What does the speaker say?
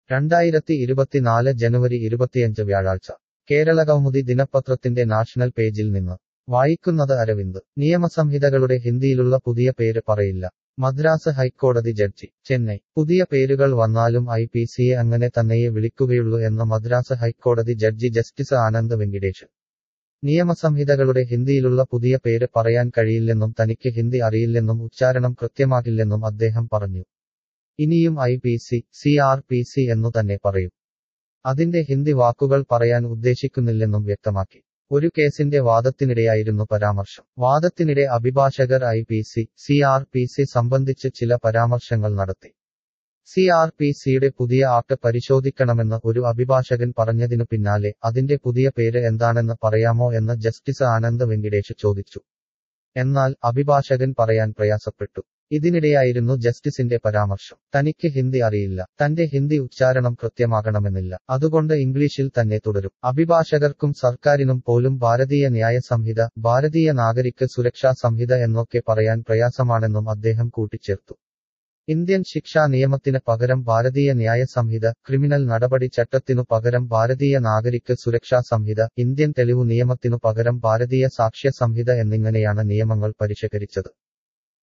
രണ്ടായിരത്തി ഇരുപത്തിനാല് ജനുവരി ഇരുപത്തിയഞ്ച് വ്യാഴാഴ്ച കേരളകൗമുദി ദിനപത്രത്തിന്റെ നാഷണൽ പേജിൽ നിന്ന് വായിക്കുന്നത് അരവിന്ദ് നിയമസംഹിതകളുടെ ഹിന്ദിയിലുള്ള പുതിയ പേര് പറയില്ല മദ്രാസ് ഹൈക്കോടതി ജഡ്ജി ചെന്നൈ പുതിയ പേരുകൾ വന്നാലും ഐ പി സിയെ അങ്ങനെ തന്നെയേ വിളിക്കുകയുള്ളൂ എന്ന് മദ്രാസ് ഹൈക്കോടതി ജഡ്ജി ജസ്റ്റിസ് ആനന്ദ് വെങ്കിടേഷ് നിയമസംഹിതകളുടെ ഹിന്ദിയിലുള്ള പുതിയ പേര് പറയാൻ കഴിയില്ലെന്നും തനിക്ക് ഹിന്ദി അറിയില്ലെന്നും ഉച്ചാരണം കൃത്യമാകില്ലെന്നും അദ്ദേഹം പറഞ്ഞു ഇനിയും I P C C R P C എന്നു തന്നെ പറയും അതിന്റെ ഹിന്ദി വാക്കുകൾ പറയാൻ ഉദ്ദേശിക്കുന്നില്ലെന്നും വ്യക്തമാക്കി ഒരു കേസിന്റെ വാദത്തിനിടെയായിരുന്നു പരാമർശം വാദത്തിനിടെ അഭിഭാഷകർ I P C C R P C സംബന്ധിച്ച് ചില പരാമർശങ്ങൾ നടത്തി സി ആർ പി സിയുടെ പുതിയ ആക്ട് പരിശോധിക്കണമെന്ന് ഒരു അഭിഭാഷകൻ പറഞ്ഞതിനു പിന്നാലെ അതിന്റെ പുതിയ പേര് എന്താണെന്ന് പറയാമോ എന്ന് ജസ്റ്റിസ് ആനന്ദ് വെങ്കിടേഷ് ചോദിച്ചു എന്നാൽ അഭിഭാഷകൻ പറയാൻ പ്രയാസപ്പെട്ടു ഇതിനിടെയായിരുന്നു ജസ്റ്റിസിന്റെ പരാമർശം തനിക്ക് ഹിന്ദി അറിയില്ല തന്റെ ഹിന്ദി ഉച്ചാരണം കൃത്യമാകണമെന്നില്ല അതുകൊണ്ട് ഇംഗ്ലീഷിൽ തന്നെ തുടരും അഭിഭാഷകർക്കും സർക്കാരിനും പോലും ഭാരതീയ ന്യായ സംഹിത ഭാരതീയ നാഗരിക സുരക്ഷാ സംഹിത എന്നൊക്കെ പറയാൻ പ്രയാസമാണെന്നും അദ്ദേഹം കൂട്ടിച്ചേർത്തു ഇന്ത്യൻ ശിക്ഷാ നിയമത്തിന് പകരം ഭാരതീയ ന്യായ സംഹിത ക്രിമിനൽ നടപടി ചട്ടത്തിനു പകരം ഭാരതീയ നാഗരിക സുരക്ഷാ സംഹിത ഇന്ത്യൻ തെളിവു നിയമത്തിനു പകരം ഭാരതീയ സാക്ഷ്യ സംഹിത എന്നിങ്ങനെയാണ് നിയമങ്ങൾ പരിഷ്കരിച്ചത്